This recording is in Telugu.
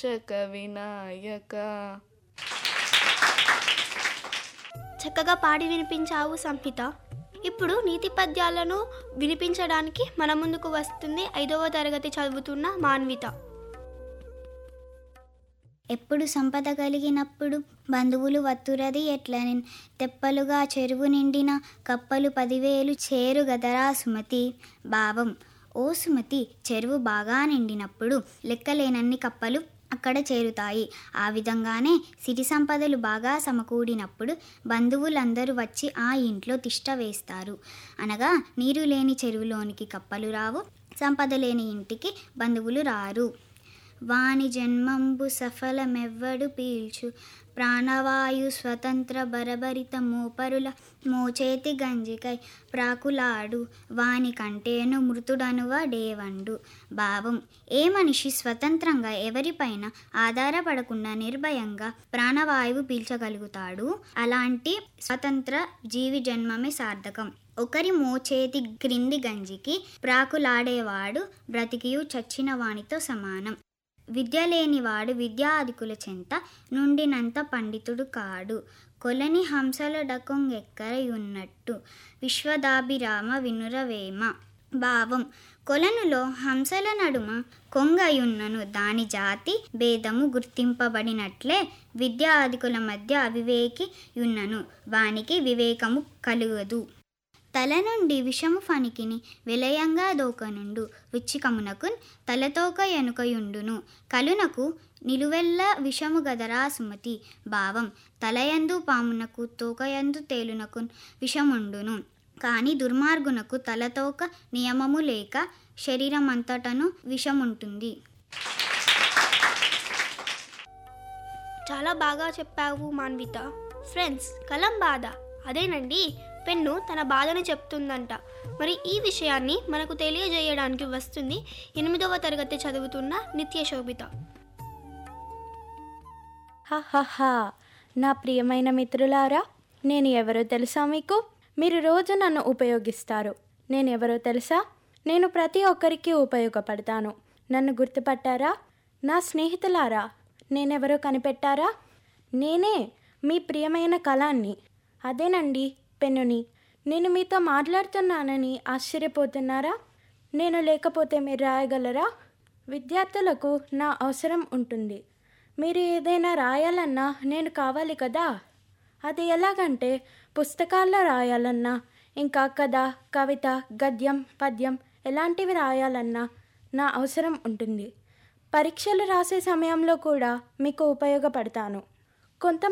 చక వినాయక చక్కగా పాడి వినిపించావు సంహిత ఇప్పుడు నీతి పద్యాలను వినిపించడానికి మన ముందుకు వస్తుంది ఐదవ తరగతి చదువుతున్న మాన్విత ఎప్పుడు సంపద కలిగినప్పుడు బంధువులు వత్తురది ఎట్లని తెప్పలుగా చెరువు నిండిన కప్పలు పదివేలు చేరు గదరా సుమతి భావం ఓ సుమతి చెరువు బాగా నిండినప్పుడు లెక్కలేనన్ని కప్పలు అక్కడ చేరుతాయి ఆ విధంగానే సిరి సంపదలు బాగా సమకూడినప్పుడు బంధువులందరూ వచ్చి ఆ ఇంట్లో తిష్ట వేస్తారు అనగా నీరు లేని చెరువులోనికి కప్పలు రావు సంపద లేని ఇంటికి బంధువులు రారు వాని జన్మంబు సఫలమెవ్వడు పీల్చు ప్రాణవాయు స్వతంత్ర బరబరిత మోపరుల మోచేతి గంజికై ప్రాకులాడు వాని కంటేను మృతుడనువ డేవండు భావం ఏ మనిషి స్వతంత్రంగా ఎవరిపైన ఆధారపడకుండా నిర్భయంగా ప్రాణవాయువు పీల్చగలుగుతాడు అలాంటి స్వతంత్ర జీవి జన్మమే సార్థకం ఒకరి మోచేతి క్రింది గంజికి ప్రాకులాడేవాడు బ్రతికియు చచ్చిన వానితో సమానం విద్య లేనివాడు విద్యాధికుల చెంత నుండినంత పండితుడు కాడు కొలని హంసల డకొంగెక్కరయున్నట్టు విశ్వదాభిరామ వినురవేమ భావం కొలనులో హంసల నడుమ కొంగయున్నను దాని జాతి భేదము గుర్తింపబడినట్లే విద్యాధికుల మధ్య అవివేకి యున్నను వానికి వివేకము కలుగదు తల నుండి విషము ఫణికిని విలయంగా దోకనుండు రుచికమునకున్ తలతోక ఎనుకయుండును కలునకు నిలువెల్ల విషము గదరా సుమతి భావం తలయందు పామునకు తోకయందు తేలునకు విషముండును కానీ దుర్మార్గునకు తలతోక నియమము లేక శరీరమంతటను విషముంటుంది చాలా బాగా చెప్పావు మాన్విత ఫ్రెండ్స్ కలం బాధ అదేనండి పెన్ను తన బాధను చెప్తుందంట మరి ఈ విషయాన్ని మనకు తెలియజేయడానికి వస్తుంది ఎనిమిదవ తరగతి చదువుతున్న నిత్య శోభిత హహహా నా ప్రియమైన మిత్రులారా నేను ఎవరో తెలుసా మీకు మీరు రోజు నన్ను ఉపయోగిస్తారు నేను ఎవరో తెలుసా నేను ప్రతి ఒక్కరికి ఉపయోగపడతాను నన్ను గుర్తుపట్టారా నా స్నేహితులారా నేనెవరో కనిపెట్టారా నేనే మీ ప్రియమైన కళాన్ని అదేనండి పెన్నుని నేను మీతో మాట్లాడుతున్నానని ఆశ్చర్యపోతున్నారా నేను లేకపోతే మీరు రాయగలరా విద్యార్థులకు నా అవసరం ఉంటుంది మీరు ఏదైనా రాయాలన్నా నేను కావాలి కదా అది ఎలాగంటే పుస్తకాల్లో రాయాలన్నా ఇంకా కథ కవిత గద్యం పద్యం ఎలాంటివి రాయాలన్నా నా అవసరం ఉంటుంది పరీక్షలు రాసే సమయంలో కూడా మీకు ఉపయోగపడతాను కొంత